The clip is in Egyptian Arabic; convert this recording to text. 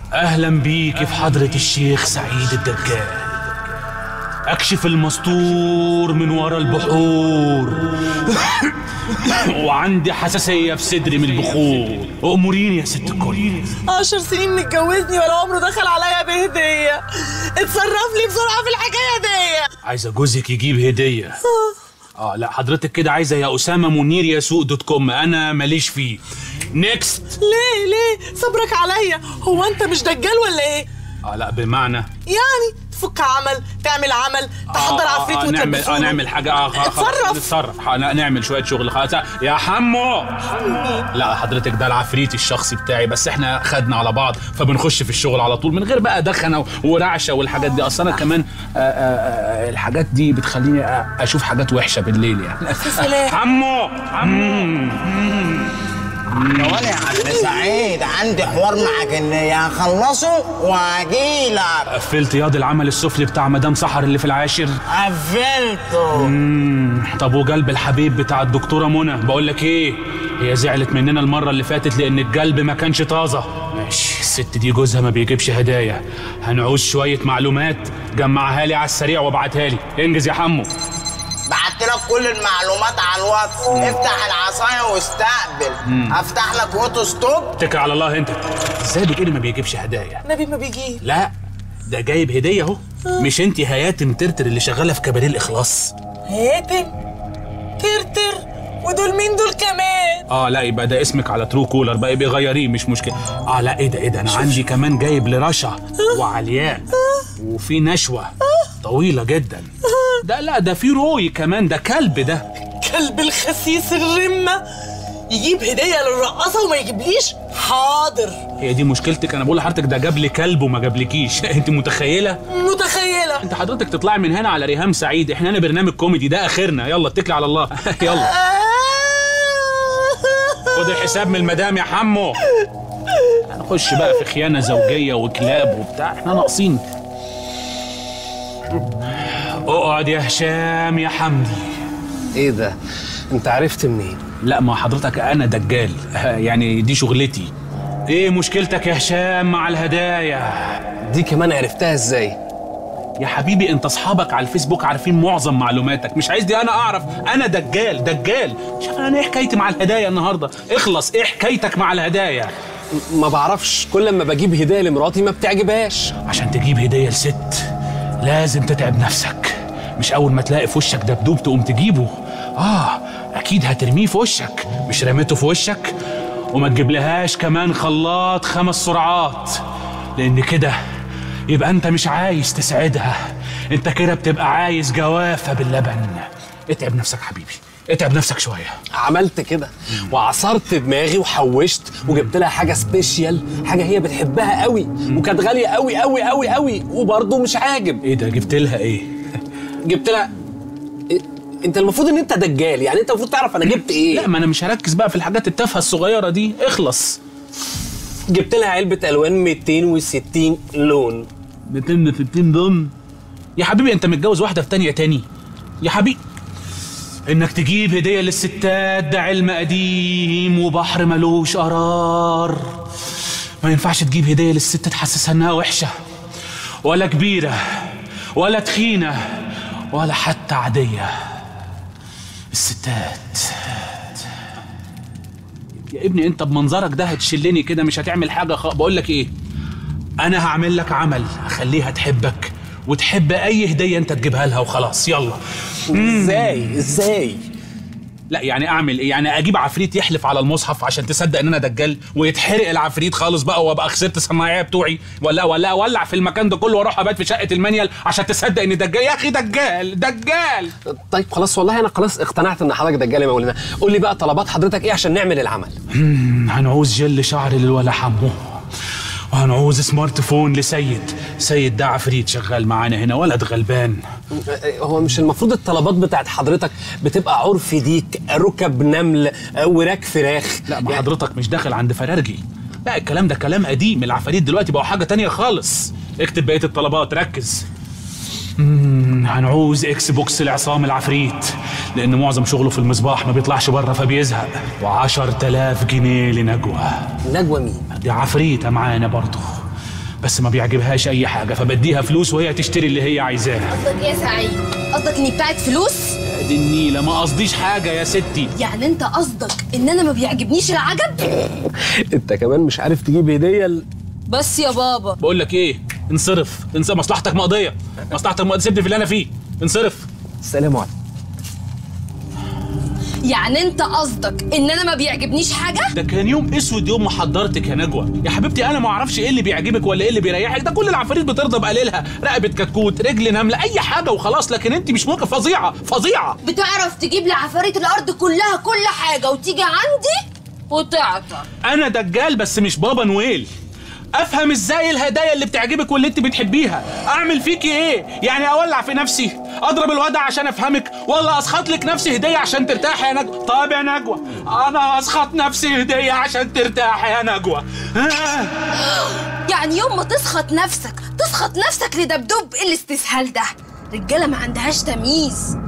اهلا بيك في حضرة الشيخ سعيد الدجال اكشف المستور من ورا البحور وعندي حساسية في صدري من البخور اموريني يا ست الكل عشر سنين متجوزني ولا عمره دخل عليا بهدية اتصرف لي بسرعة في الحكاية دي عايزة جوزك يجيب هدية اه لا حضرتك كده عايزة يا أسامة منير يا سوق دوت كوم أنا ماليش فيه نيكست ليه ليه صبرك عليا هو انت مش دجال ولا ايه اه لا بمعنى يعني تفك عمل تعمل عمل تحضر آه، آه، عفريت آه، نعمل وتلبسه آه نعمل حاجة اه خلاص اتصرف. نتصرف آه، نعمل شوية شغل خلاص يا حمو لا حضرتك ده العفريت الشخصي بتاعي بس احنا خدنا على بعض فبنخش في الشغل على طول من غير بقى دخنة ورعشة والحاجات دي اصل انا كمان آه، آه، آه، الحاجات دي بتخليني آه، اشوف حاجات وحشة بالليل يعني سلام حمو حمو يا ولي يا عم سعيد عندي حوار مع جنية هخلصه واجيلك قفلت ياض العمل السفلي بتاع مدام سحر اللي في العاشر قفلته مم، طب وقلب الحبيب بتاع الدكتوره منى بقول لك ايه هي زعلت مننا المره اللي فاتت لان القلب ما كانش طازه ماشي الست دي جوزها ما بيجيبش هدايا هنعوز شويه معلومات جمعها لي على السريع وابعتها لي انجز يا حمو بعت لك كل المعلومات على الواتس افتح العصايه واستقبل افتح لك اوتو ستوب اتكل على الله انت ازاي بتقولي ما بيجيبش هدايا نبي ما بيجي لا ده جايب هديه اهو مش انت هياتم ترتر اللي شغاله في كباريه الاخلاص هاتم ترتر ودول مين دول كمان اه لا يبقى ده اسمك على ترو كولر بقى يبقى غيريه مش مشكله اه لا ايه ده ايه ده انا عندي كمان جايب لرشا وعلياء وفي نشوه طويله جدا ده لا ده في روي كمان ده كلب ده كلب الخسيس الرمة يجيب هدية للرقاصة وما يجيبليش حاضر هي دي مشكلتك انا بقول لحضرتك ده جاب لي كلب وما جابلكيش انت متخيله متخيلة انت حضرتك تطلعي من هنا على ريهام سعيد احنا هنا برنامج كوميدي ده اخرنا يلا اتكلي على الله يلا خد الحساب من المدام يا حمو هنخش بقى في خيانة زوجية وكلاب وبتاع احنا ناقصين اقعد يا هشام يا حمدي ايه ده انت عرفت منين لا ما حضرتك انا دجال يعني دي شغلتي ايه مشكلتك يا هشام مع الهدايا دي كمان عرفتها ازاي يا حبيبي انت اصحابك على الفيسبوك عارفين معظم معلوماتك مش عايز دي انا اعرف انا دجال دجال شوف انا ايه حكايتي مع الهدايا النهارده اخلص ايه حكايتك مع الهدايا ما بعرفش كل ما بجيب هديه لمراتي ما بتعجبهاش عشان تجيب هديه لست لازم تتعب نفسك مش اول ما تلاقي في وشك دبدوب تقوم تجيبه اه اكيد هترميه في وشك مش رميته في وشك وما تجيبلهاش كمان خلاط خمس سرعات لان كده يبقى انت مش عايز تسعدها انت كده بتبقى عايز جوافه باللبن اتعب نفسك حبيبي اتعب نفسك شويه عملت كده وعصرت دماغي وحوشت وجبت لها حاجه سبيشيال حاجه هي بتحبها قوي وكانت غاليه قوي قوي قوي قوي وبرضه مش عاجب ايه ده جبت لها ايه جبت لها إيه؟ انت المفروض ان انت دجال يعني انت المفروض تعرف انا جبت ايه لا ما انا مش هركز بقى في الحاجات التافهه الصغيره دي اخلص جبت لها علبه الوان 260 لون 260 ضمن يا حبيبي انت متجوز واحده في تانية تاني يا حبيبي انك تجيب هديه للستات ده علم قديم وبحر ملوش قرار ما ينفعش تجيب هديه للست تحسسها انها وحشه ولا كبيره ولا تخينه ولا حتى عاديه الستات يا ابني انت بمنظرك ده هتشلني كده مش هتعمل حاجه خ... بقول لك ايه انا هعمل لك عمل اخليها تحبك وتحب اي هديه انت تجيبها لها وخلاص يلا ازاي ازاي لا يعني اعمل ايه يعني اجيب عفريت يحلف على المصحف عشان تصدق ان انا دجال ويتحرق العفريت خالص بقى وابقى خسرت الصناعيه بتوعي ولا ولا اولع في المكان ده كله واروح ابات في شقه المانيال عشان تصدق اني دجال يا اخي دجال دجال طيب خلاص والله انا خلاص اقتنعت ان حضرتك دجال يا مولانا قول لي بقى طلبات حضرتك ايه عشان نعمل العمل هنعوز جل شعر للولا حمو وهنعوز سمارت فون لسيد سيد ده عفريت شغال معانا هنا ولد غلبان هو مش المفروض الطلبات بتاعت حضرتك بتبقى عرف ديك ركب نمل وراك فراخ لا ما يعني- حضرتك مش داخل عند فرارجي لا الكلام ده كلام قديم العفاريت دلوقتي بقوا حاجه تانية خالص اكتب بقيه الطلبات ركز مم، هنعوز اكس بوكس لعصام العفريت لان معظم شغله في المصباح ما بيطلعش بره فبيزهق وعشر تلاف جنيه لنجوى نجوى مين دي عفريتة معانا برضه بس ما بيعجبهاش اي حاجه فبديها فلوس وهي تشتري اللي هي عايزاها قصدك ايه يا سعيد قصدك اني بتاعت فلوس دي النيله ما قصديش حاجه يا ستي يعني انت قصدك ان انا ما بيعجبنيش العجب انت كمان مش عارف تجيب هديه ل... بس يا بابا بقول لك ايه انصرف انصرف مصلحتك مقضيه مصلحتك مقضيه سيبني في اللي انا فيه انصرف السلام عليكم يعني انت قصدك ان انا ما بيعجبنيش حاجه ده كان يوم اسود يوم ما حضرتك يا نجوى يا حبيبتي انا ما اعرفش ايه اللي بيعجبك ولا ايه اللي بيريحك ده كل العفاريت بترضى بقليلها رقبه كتكوت رجل نمله اي حاجه وخلاص لكن انت مش ممكن فظيعه فظيعه بتعرف تجيب لعفاريت الارض كلها كل حاجه وتيجي عندي وتعطر انا دجال بس مش بابا نويل افهم ازاي الهدايا اللي بتعجبك واللي انت بتحبيها اعمل فيكي ايه يعني اولع في نفسي اضرب الوضع عشان افهمك ولا اسخط لك نفسي هديه عشان ترتاحي يا نجوى طب يا نجوى انا اسخط نفسي هديه عشان ترتاحي يا نجوى آه. يعني يوم ما تسخط نفسك تسخط نفسك لدبدوب ايه الاستسهال ده رجاله ما عندهاش تمييز